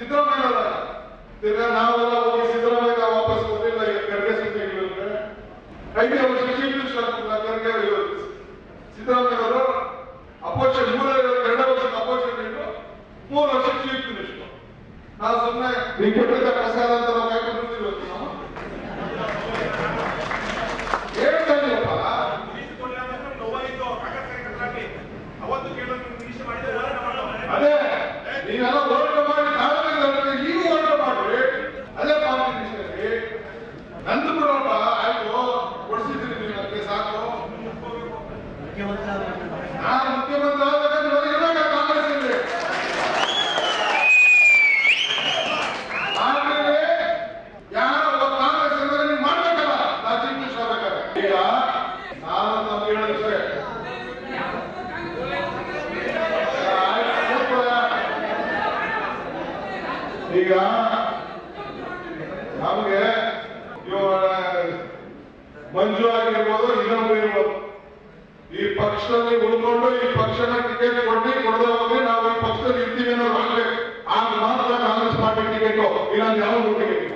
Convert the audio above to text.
ಸಿದ್ದರಾಮಯ್ಯ ಅವರ ತಿರ್ಗಾ ನಾವೆಲ್ಲ ಹೋಗಿ ಸಿದ್ದರಾಮಯ್ಯ ವಾಪಸ್ ಬಂದಿಲ್ಲ ಈಗ ಖರ್ಗೆ ಸುದ್ದಿಗಳಿರುತ್ತೆ ಐದು ವರ್ಷ ಚೀಫ್ ಮಿನಿಸ್ಟರ್ ಖರ್ಗೆ ಅವರು ಸಿದ್ದರಾಮಯ್ಯ ಅವರು ಅಪೋಸಿಷನ್ ಮೂರ ಎರಡು ವರ್ಷದ ಅಪೋಸಿಷನ್ ಇಟ್ಟು ಮೂರು ವರ್ಷ ಚೀಫ್ ಮಿನಿಸ್ಟರ್ ನಾವು ಸುಮ್ಮನೆ ನೀವು ಕೊಟ್ಟಿದ್ದ ಪ್ರಸಾದ ಅಂತ ನಾವು ಕಾಯ್ಕೊಂಡು ಕೂತಿರ್ಬೇಕು ನಾವು ಹೇಳ್ತಾ ಇದೀವಪ್ಪ ಅವತ್ತು ಕೇಳೋ ನಿರೀಕ್ಷೆ ಮಾಡಿದ್ರೆ ಹೋರಾಟ ಮಾಡೋದು. ಅದೇ ನೀವೆಲ್ಲ ಹೋರಾಟ ಮಾಡಿ ತಾಳ್ಮೆಯಿಂದ ಈಗ ಹೋರಾಟ ಮಾಡ್ರಿ ಅದೇ ಕಾಂಪಿಟೇಷನ್ ನಂದು ಬಿಡೋಣ ಆಯ್ತು ಕೊಡ್ಸಿದ್ರಿ ನೀವು ನನಗೆ ಸಾಕು ನಾನು ಮುಖ್ಯಮಂತ್ರಿ ಆಗ್ಬೇಕಂದ್ರೆ ನನಗೆ ಇವಾಗ ಕಾಂಗ್ರೆಸ್ ಇದೆ ಆಮೇಲೆ ಯಾರೋ ಒಬ್ಬ ಕಾಂಗ್ರೆಸ್ ಅಂದ್ರೆ ನೀವು ಮಾಡ್ಬೇಕಲ್ಲ ನಾ ಚೀಫ್ ಮಿನಿಸ್ಟರ್ ಆಗ್ಬೇಕಾದ್ರೆ ಈಗ ನಾನು ತಮ್ಗೆ ಹೇಳಿದ್ರೆ ಈಗ ನಮಗೆ ಇವಾಗ ಮಂಜು ಆಗಿರ್ಬೋದು ಇನ್ನೊಬ್ರು ಇರ್ಬೋದು ಈ ಪಕ್ಷದಲ್ಲಿ ಉಳ್ಕೊಂಡು ಈ ಪಕ್ಷನ ಟಿಕೆಟ್ ಕೊಟ್ಟು ಕೊಡದೆ ಹೋಗಿ ನಾವು ಈ ಪಕ್ಷದಲ್ಲಿ ಇರ್ತೀವಿ ಅನ್ನೋದು ಆಗ್ಬೇಕು ಆಗ ಮಾತ್ರ ಕಾಂಗ್ರೆಸ್ ಪಾರ್ಟಿ ಟಿಕೆಟ್ ಇಲ್ಲ ಯಾವ ಟಿಕೆಟ್